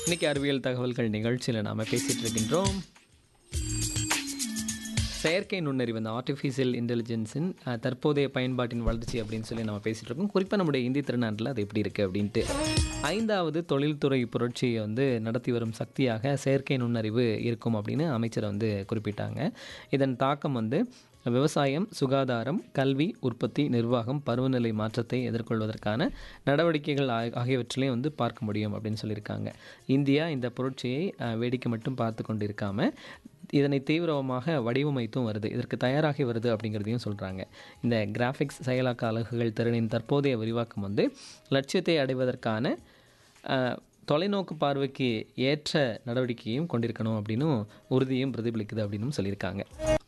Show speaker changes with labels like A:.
A: இன்னைக்கு அறிவியல் தகவல்கள் நிகழ்ச்சியில் நாம் பேசிகிட்டு இருக்கின்றோம் செயற்கை நுண்ணறிவு அந்த ஆர்டிஃபிஷியல் இன்டெலிஜென்ஸின் அஹ், தற்போதைய பயன்பாட்டின் வளர்ச்சி அப்படின்னு சொல்லி நம்ம பேசிகிட்டு இருக்கோம் குறிப்பாக நம்முடைய இந்திய திருநாட்டில் அது எப்படி இருக்குது அப்படின்ட்டு ஐந்தாவது தொழில்துறை புரட்சியை வந்து நடத்தி வரும் சக்தியாக செயற்கை நுண்ணறிவு இருக்கும் அப்படின்னு அமைச்சர் வந்து குறிப்பிட்டாங்க இதன் தாக்கம் வந்து விவசாயம் சுகாதாரம் கல்வி உற்பத்தி நிர்வாகம் பருவநிலை மாற்றத்தை எதிர்கொள்வதற்கான நடவடிக்கைகள் ஆ- ஆகியவற்றிலையும் வந்து பார்க்க முடியும் அப்படின்னு சொல்லியிருக்காங்க இந்தியா இந்த புரட்சியை அஹ், வேடிக்கை மட்டும் பார்த்து கொண்டு இருக்காம இதனை தீவிரமாக வடிவமைத்தும் வருது இதற்கு தயாராகி வருது அப்படிங்கிறதையும் சொல்கிறாங்க இந்த கிராஃபிக்ஸ் செயலாக்க அலகுகள் திறனின் தற்போதைய விரிவாக்கம் வந்து லட்சியத்தை அடைவதற்கான அஹ், தொலைநோக்கு பார்வைக்கு ஏற்ற நடவடிக்கையும் கொண்டிருக்கணும் அப்படின்னும் உறுதியும் பிரதிபலிக்குது அப்படின்னும் சொல்லியிருக்காங்க